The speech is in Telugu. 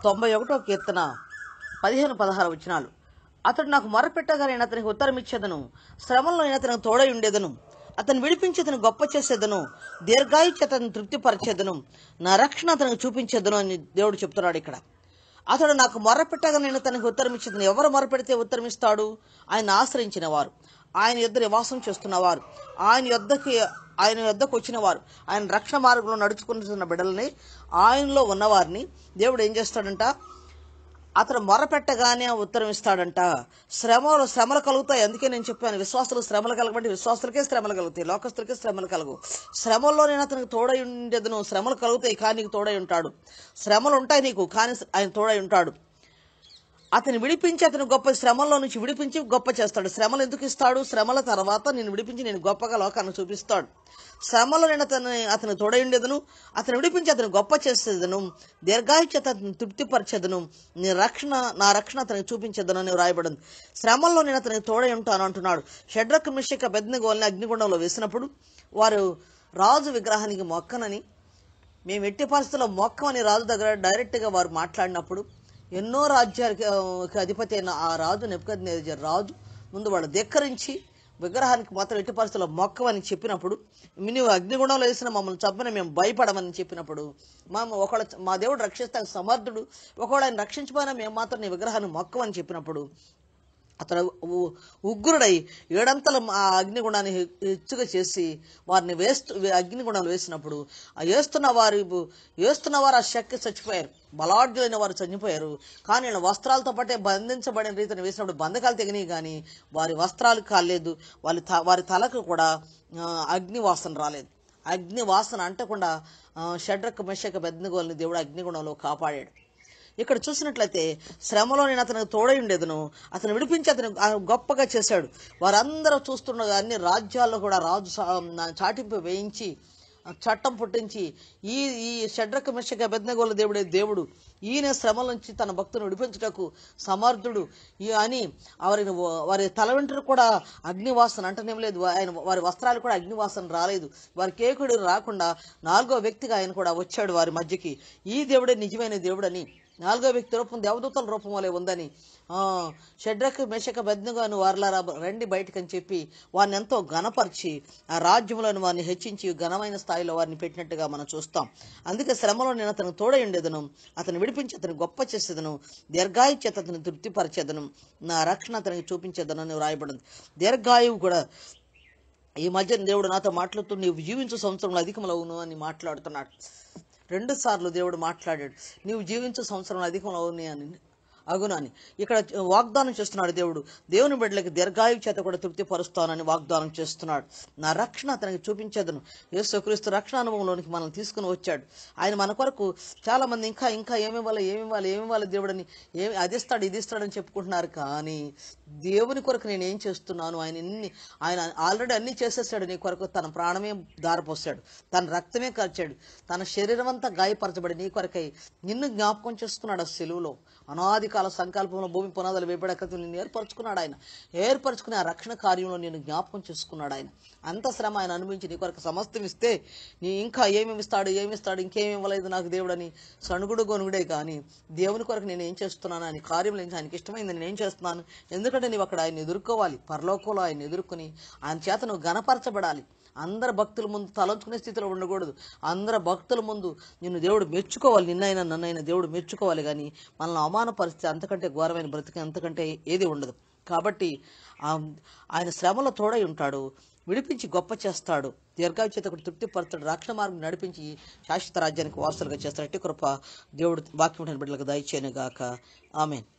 తొంభై ఒకటో కీర్తన పదిహేను పదహారు వచనాలు అతడు నాకు మొరపెట్టగా నేను అతనికి ఉత్తరం ఇచ్చేదను శ్రమంలో నేను అతనికి తోడై ఉండేదను అతను విడిపించి అతను గొప్ప చేసేదను దీర్ఘాయుచి అతను తృప్తిపరిచేదను నా రక్షణ అతనికి చూపించేదను అని దేవుడు చెప్తున్నాడు ఇక్కడ అతడు నాకు మొరపెట్టగా నేను తనకు ఉత్తరం ఇచ్చేదను ఎవరు మొరపెడితే ఉత్తరం ఇస్తాడు ఆయన ఆశ్రయించిన వారు ఆయన యొద్ద నివాసం చేస్తున్నవారు ఆయన యొద్దకి ఆయన యొద్దకు వచ్చిన వారు ఆయన రక్షణ మార్గంలో నడుచుకుంటున్న బిడ్డల్ని ఆయనలో ఉన్నవారిని దేవుడు ఏం చేస్తాడంట అతను మొరపెట్టగానే ఉత్తరం ఇస్తాడంట శ్రమలు శ్రమలు కలుగుతాయి అందుకే నేను చెప్పాను విశ్వాసులు శ్రమలు కలగబట్టి విశ్వాసులకే శ్రమలు కలుగుతాయి లోకస్తులకే శ్రమలు కలుగు శ్రమల్లో నేను అతనికి తోడై ఉండేదను శ్రమలు కలుగుతాయి కానీ నీకు తోడై ఉంటాడు శ్రమలు ఉంటాయి నీకు కానీ ఆయన తోడై ఉంటాడు అతను విడిపించి అతను గొప్ప శ్రమల్లో నుంచి విడిపించి గొప్ప చేస్తాడు శ్రమలు ఎందుకు ఇస్తాడు శ్రమల తర్వాత నేను విడిపించి నేను గొప్పగా లోకాన్ని చూపిస్తాడు శ్రమలో నేను అతను అతను తోడై ఉండేదను అతను విడిపించి అతను గొప్ప చేసేదను దీర్ఘాయుచి అతను తృప్తిపరిచేదను నీ రక్షణ నా రక్షణ అతనికి చూపించేదను అని రాయబడింది శ్రమల్లో నేను అతనికి తోడై ఉంటాను అంటున్నాడు షడ్రక్ మిషిక బెద్నగోల్ని అగ్నిగుండంలో వేసినప్పుడు వారు రాజు విగ్రహానికి మొక్కనని మేము ఎట్టి పరిస్థితుల్లో మొక్కమని రాజు దగ్గర డైరెక్ట్గా వారు మాట్లాడినప్పుడు ఎన్నో రాజ్యాలకి ఆ, అధిపతి అయిన ఆ రాజు నెప్పుకొద్దు రాజు ముందు వాళ్ళు ధిక్కరించి విగ్రహానికి మాత్రం ఎట్టి పరిస్థితుల్లో మొక్కమని చెప్పినప్పుడు నువ్వు అగ్నిగుణంలో వేసిన మమ్మల్ని చంపిన మేము భయపడమని చెప్పినప్పుడు మా ఒకళ్ళ మా దేవుడు రక్షిస్తానికి సమర్థుడు ఒకవేళ ఆయన రక్షించబోయినా మేము మాత్రం నీ విగ్రహాన్ని మొక్కమని చెప్పినప్పుడు అతడు ఉ- ఉగ్రుడై ఏడంతల ఆ అగ్నిగుణాన్ని హె- హెచ్చుగా చేసి వారిని వేస్తూ అగ్నిగుణాలు వేసినప్పుడు ఆ వేస్తున్న వారి వేస్తున్న వారు ఆ శక్తి చచ్చిపోయారు బలాఢ్యులైన వారు చనిపోయారు కానీ వీళ్ళ వస్త్రాలతో పాటే బంధించబడిన రీతిని వేసినప్పుడు బంధకాలు తెగినాయి కానీ వారి వస్త్రాలు కాలేదు వారి త- వారి తలకు కూడా ఆ, అగ్ని వాసన రాలేదు అగ్ని వాసన అంటకుండా ఆ, షడ్రక్ మెషక బెద్నగోల్ని దేవుడు అగ్నిగుణంలో కాపాడాడు ఇక్కడ చూసినట్లయితే శ్రమలో నేను అతనికి తోడై ఉండేదను అతను విడిపించి అతను ఆ గొప్పగా చేశాడు వారందరూ చూస్తుండగా అన్ని రాజ్యాల్లో కూడా రాజు సా- నా చాటింపు వేయించి ఆ చట్టం పుట్టించి ఈ ఈ షడ్రక మిషక బెద్నగోల దేవుడే దేవుడు ఈయన శ్రమల నుంచి తన భక్తుని విడిపించుటకు సమర్థుడు ఈ అని వారి వారి తల వెంట్రులు కూడా అగ్నివాసన అంటనేం లేదు ఆయన వారి వస్త్రాలు కూడా అగ్నివాసన రాలేదు వారి కేకుడు రాకుండా నాలుగో వ్యక్తిగా ఆయన కూడా వచ్చాడు వారి మధ్యకి ఈ దేవుడే నిజమైన దేవుడని నాలుగో వ్యక్తి రూపం దేవదూతల రూపం వలె ఉందని ఆ, షడ్రక్ మెషక బెద్నగాను వారలారా రండి బయటకు అని చెప్పి వారిని ఎంతో ఘనపరిచి ఆ రాజ్యంలోని వారిని హెచ్చించి ఘనమైన స్థాయిలో వారిని పెట్టినట్టుగా మనం చూస్తాం అందుకే శ్రమలో నేను అతను తోడై ఉండేదను అతను విడిపించి అతను గొప్ప చేసేదను దీర్ఘాయు చేత అతను తృప్తిపరిచేదను నా రక్షణ అతనికి చూపించేదను అని వ్రాయబడింది దీర్ఘాయువు కూడా ఈ మధ్య దేవుడు నాతో మాట్లాడుతూ నీవు జీవించు సంవత్సరంలో అధికములవును అని మాట్లాడుతున్నాడు రెండు సార్లు దేవుడు మాట్లాడాడు నీవు జీవించు సంవత్సరంలో అధికములవుని అని అగును అని ఇక్కడ వాగ్దానం చేస్తున్నాడు దేవుడు దేవుని బిడ్డలకి దీర్ఘాయు చేత కూడా తృప్తి పరుస్తానని వాగ్దానం చేస్తున్నాడు నా రక్షణ అతనికి చూపించేదను యేసుక్రీస్తు రక్షణ అనుభవంలోనికి మనం తీసుకుని వచ్చాడు ఆయన మన కొరకు చాలా మంది ఇంకా ఇంకా ఏమి ఇవ్వాలి ఏమి ఇవ్వాలి ఏమి ఇవ్వాలి దేవుడని ఏమి అది ఇస్తాడు ఇది ఇస్తాడని చెప్పుకుంటున్నారు కానీ దేవుని కొరకు నేను ఏం చేస్తున్నాను ఆయన ఎన్ని ఆయన ఆల్రెడీ అన్ని చేసేసాడు నీ కొరకు తన ప్రాణమే దారిపోసాడు తన రక్తమే కార్చాడు తన శరీరం అంతా గాయపరచబడి నీ కొరకై నిన్ను జ్ఞాపకం చేసుకున్నాడు ఆ సెలువులో అనాది కాల సంకల్పంలో భూమి పునాదులు వేపడకతో నిన్ను ఏర్పరచుకున్నాడు ఆయన ఏర్పరచుకుని ఆ రక్షణ కార్యంలో నేను జ్ఞాపకం చేసుకున్నాడు ఆయన అంత శ్రమ ఆయన అనుభవించి నీ కొరకు సమస్తం ఇస్తే నీ ఇంకా ఏమేమి ఇస్తాడు ఏమి ఇస్తాడు ఇంకేమి ఇవ్వలేదు నాకు దేవుడని సణుగుడు గొనుగుడే కానీ దేవుని కొరకు నేను ఏం చేస్తున్నాను అని కార్యం లేని ఆయనకి ఇష్టమైంది నేను ఏం చేస్తున్నాను ఎందుకంటే నీవు అక్కడ ఆయన ఎదుర్కోవాలి పరలోకంలో ఆయన ఎదుర్కొని ఆయన చేత నువ్వు గణపరచబడాలి అందరు భక్తుల ముందు తలంచుకునే స్థితిలో ఉండకూడదు అందరు భక్తుల ముందు నిన్ను దేవుడు మెచ్చుకోవాలి నిన్నైనా నన్నైనా దేవుడు మెచ్చుకోవాలి కానీ మనల్ని అవమాన పరిస్థితి అంతకంటే ఘోరమైన బ్రతికి అంతకంటే ఏది ఉండదు కాబట్టి ఆ- ఆయన శ్రమలో తోడై ఉంటాడు విడిపించి గొప్ప చేస్తాడు దీర్ఘాయు చేత ఒకటి తృప్తిపరుస్తాడు రక్షణ మార్గం నడిపించి శాశ్వత రాజ్యానికి వారసులుగా చేస్తాడు అట్టి కృప దేవుడు వాక్యం బిడ్డలకు దయచేయను గాక ఆమెన్